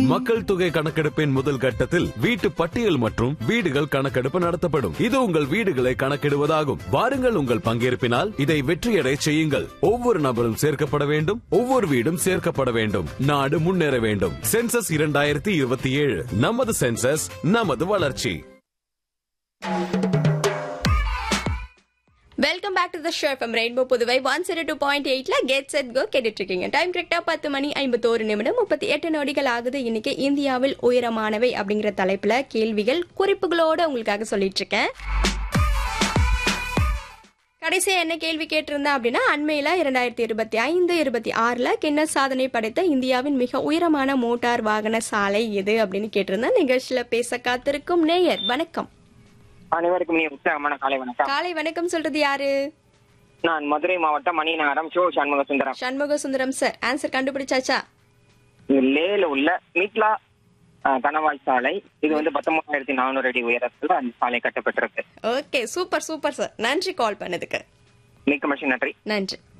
மக்கள் தொகை கணக்கெடுப்பின் முதல் கட்டத்தில் வீட்டு பட்டியல் மற்றும் வீடுகள் கணக்கெடுப்பு நடத்தப்படும் இது உங்கள் வீடுகளை கணக்கிடுவதாகும் வாருங்கள் உங்கள் பங்கேற்பினால் இதை வெற்றியடை செய்யுங்கள் ஒவ்வொரு நபரும் சேர்க்கப்பட வேண்டும் ஒவ்வொரு வீடும் சேர்க்கப்பட வேண்டும் நாடு முன்னேற வேண்டும் சென்சஸ் இரண்டாயிரத்தி இருபத்தி ஏழு நமது சென்சஸ் நமது வளர்ச்சி welcome back to the show from rainbow Puduvai one zero two point எயிட்ல கெட் செட் கோ கேட்டுட்டு இருக்கீங்க டைம் கரெக்டா பத்து மணி ஐம்பத்தோரு நிமிடம் முப்பத்தி எட்டு நொடிகள் ஆகுது இன்னைக்கு இந்தியாவில் உயரமானவை அப்படிங்கிற தலைப்புல கேள்விகள் குறிப்புகளோட உங்களுக்காக சொல்லிட்டு இருக்கேன் கடைசியா என்ன கேள்வி கேட்டிருந்தேன் அப்படின்னா அண்மையில இரண்டாயிரத்தி இருபத்தி ஐந்து இருபத்தி ஆறுல கின்னஸ் சாதனை படைத்த இந்தியாவின் மிக உயரமான மோட்டார் வாகன சாலை எது அப்படின்னு கேட்டிருந்தேன் நிகழ்ச்சியில பேச காத்திருக்கும் நேயர் வணக்கம் அனைவருக்கும் நீ உற்சாகமான காலை வணக்கம் காலை வணக்கம் சொல்றது யாரு நான் மதுரை மாவட்டம் மணிநகரம் ஷோ சண்முக சுந்தரம் சண்முக சுந்தரம் சார் ஆன்சர் கண்டுபிடிச்சாச்சா லேல உள்ள மிட்லா அஹ், கணவாய் சாலை இது வந்து பத்தொன்பதாயிரத்தி நானூறு அடி உயரத்துல அந்த சாலை கட்டப்பட்டிருக்கு ஓகே சூப்பர் சூப்பர் சார் நன்றி கால் பண்ணதுக்கு மிக்க மகிழ்ச்சி நன்றி நன்றி